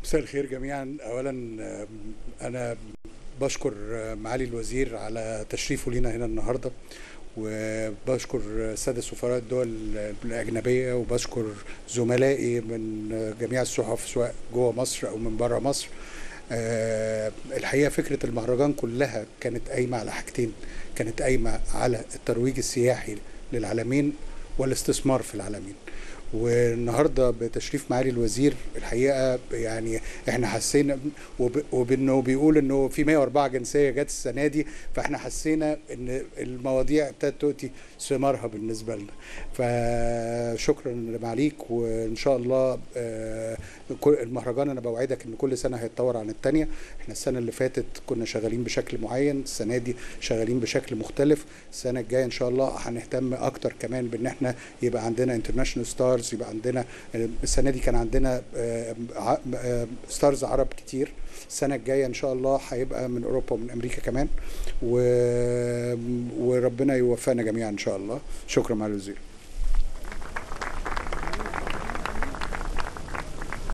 مساء الخير جميعا اولا انا بشكر معالي الوزير على تشريفه لينا هنا النهارده وبشكر سادة سفراء الدول الأجنبية وبشكر زملائي من جميع الصحف سواء جوه مصر أو من بره مصر أه الحقيقة فكرة المهرجان كلها كانت قايمة على حاجتين كانت قايمة على الترويج السياحي للعالمين والاستثمار في العالمين والنهارده بتشريف معالي الوزير الحقيقه يعني احنا حسينا وبانه بيقول انه في 104 جنسيه جت السنه دي فاحنا حسينا ان المواضيع ابتدت تؤتي ثمارها بالنسبه لنا فشكرا لمعاليك وان شاء الله المهرجان انا بوعدك ان كل سنه هيتطور عن الثانيه احنا السنه اللي فاتت كنا شغالين بشكل معين السنه دي شغالين بشكل مختلف السنه الجايه ان شاء الله هنهتم اكتر كمان بان احنا يبقى عندنا انترناشونال ستارز يبقى عندنا السنه دي كان عندنا ستارز عرب كتير السنه الجايه ان شاء الله هيبقى من اوروبا ومن امريكا كمان و... وربنا يوفقنا جميعا ان شاء الله شكرا معالي الوزير